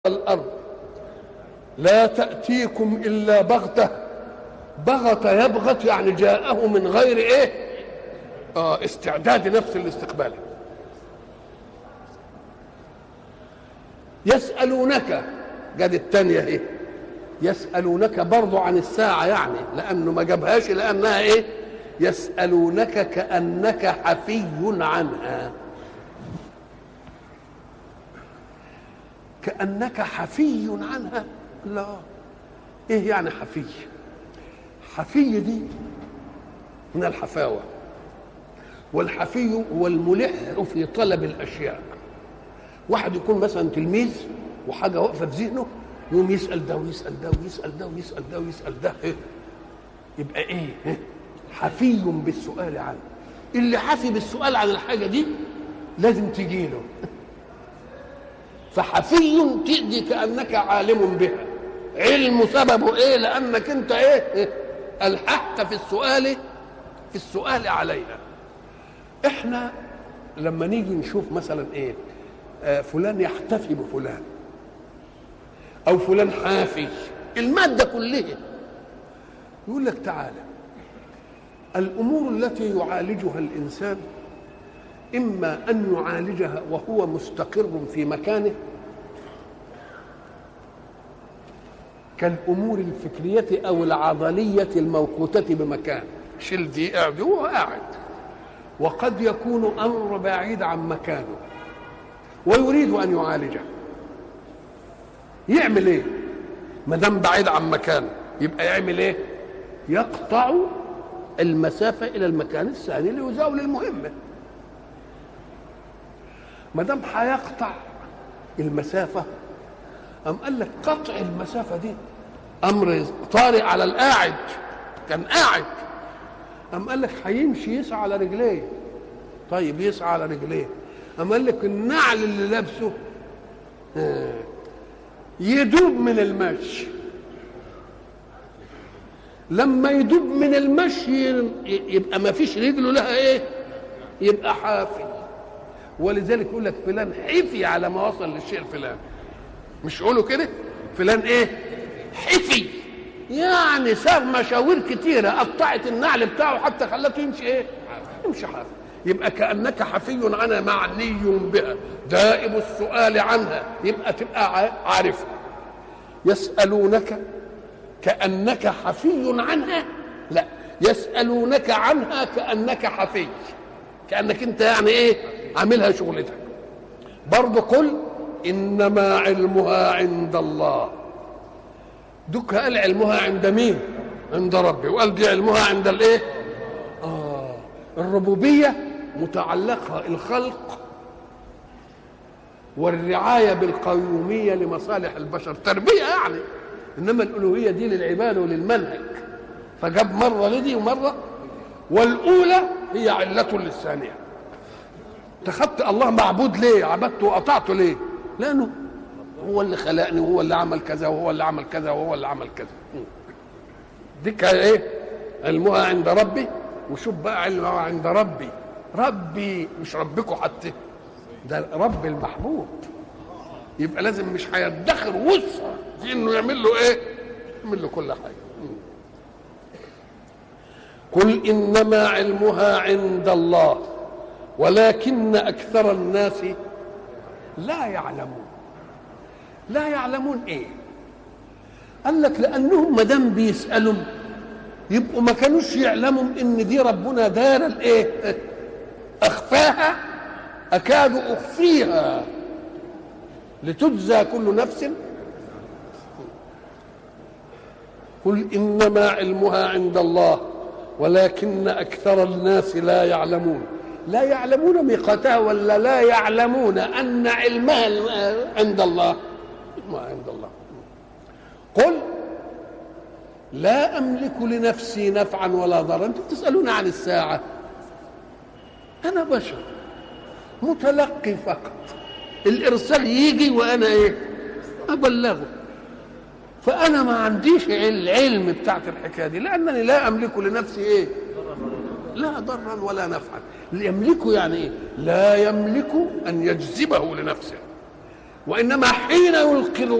الأرض لا تأتيكم إلا بغتة بغت يبغت يعني جاءه من غير إيه آه استعداد نفس الاستقبال يسألونك جد الثانية اهي يسألونك برضو عن الساعة يعني لأنه ما جابهاش لأنها إيه يسألونك كأنك حفي عنها كأنك حفي عنها لا ايه يعني حفي حفي دي من الحفاوة والحفي هو الملح في طلب الأشياء واحد يكون مثلا تلميذ وحاجة واقفة في ذهنه يقوم يسأل ده ويسأل ده ويسأل ده ويسأل ده ويسأل ده إيه؟ يبقى ايه إيه؟ حفي بالسؤال عنه اللي حفي بالسؤال عن الحاجة دي لازم تجيله فحفي تأتي كأنك عالم بها علم سببه ايه لأنك انت ايه الحقت في السؤال في السؤال عليها احنا لما نيجي نشوف مثلا ايه آه فلان يحتفي بفلان او فلان حافي المادة كلها يقول لك تعالى الامور التي يعالجها الانسان اما ان يعالجها وهو مستقر في مكانه كالامور الفكريه او العضليه الموقوته بمكان شيل دي قاعد هو قاعد وقد يكون امر بعيد عن مكانه ويريد ان يعالجه يعمل ايه ما دام بعيد عن مكانه يبقى يعمل ايه يقطع المسافه الى المكان الثاني ليزاول المهمه ما دام هيقطع المسافه أم قال لك قطع المسافة دي أمر طارئ على القاعد كان قاعد أم قال لك هيمشي يسعى على رجليه طيب يسعى على رجليه أم قال لك النعل اللي لابسه يدوب من المشي لما يدوب من المشي يبقى ما فيش رجله لها ايه يبقى حافي ولذلك يقول لك فلان حفي على ما وصل للشيء الفلاني مش يقولوا كده فلان ايه حفي يعني ساب مشاوير كتيرة قطعت النعل بتاعه حتى خلته يمشي ايه يمشي حافي يبقى كأنك حفي عنها معني بها دائم السؤال عنها يبقى تبقى عارفها يسألونك كأنك حفي عنها لا يسألونك عنها كأنك حفي كأنك انت يعني ايه عاملها شغلتك برضه قل انما علمها عند الله دوك قال علمها عند مين عند ربي وقال دي علمها عند الايه اه الربوبيه متعلقه الخلق والرعايه بالقيوميه لمصالح البشر تربيه يعني انما الالوهيه دي للعباد وللمنهج فجاب مره لدي ومره والاولى هي عله للثانيه اتخذت الله معبود ليه عبدته وقطعته ليه لانه هو اللي خلقني وهو اللي عمل كذا وهو اللي عمل كذا وهو اللي عمل كذا دي كان ايه علمها عند ربي وشوف بقى علمها عند ربي ربي مش ربكم حتى ده رب المحبوب يبقى لازم مش هيدخر وسع في انه يعمل له ايه يعمل له كل حاجه قل انما علمها عند الله ولكن اكثر الناس لا يعلمون لا يعلمون ايه قال لك لانهم ما دام بيسالوا يبقوا ما كانوش يعلموا ان دي ربنا دار الايه اخفاها اكاد اخفيها لتجزى كل نفس قل انما علمها عند الله ولكن اكثر الناس لا يعلمون لا يعلمون ميقاتها ولا لا يعلمون ان علمها عند الله ما عند الله قل لا املك لنفسي نفعا ولا ضرا انتم تسالون عن الساعه انا بشر متلقي فقط الارسال يجي وانا ايه ابلغه فانا ما عنديش العلم بتاعت الحكايه دي لانني لا املك لنفسي ايه لا ضرا ولا نفعا يملكه يعني ايه لا يملك ان يجذبه لنفسه وانما حين يلقي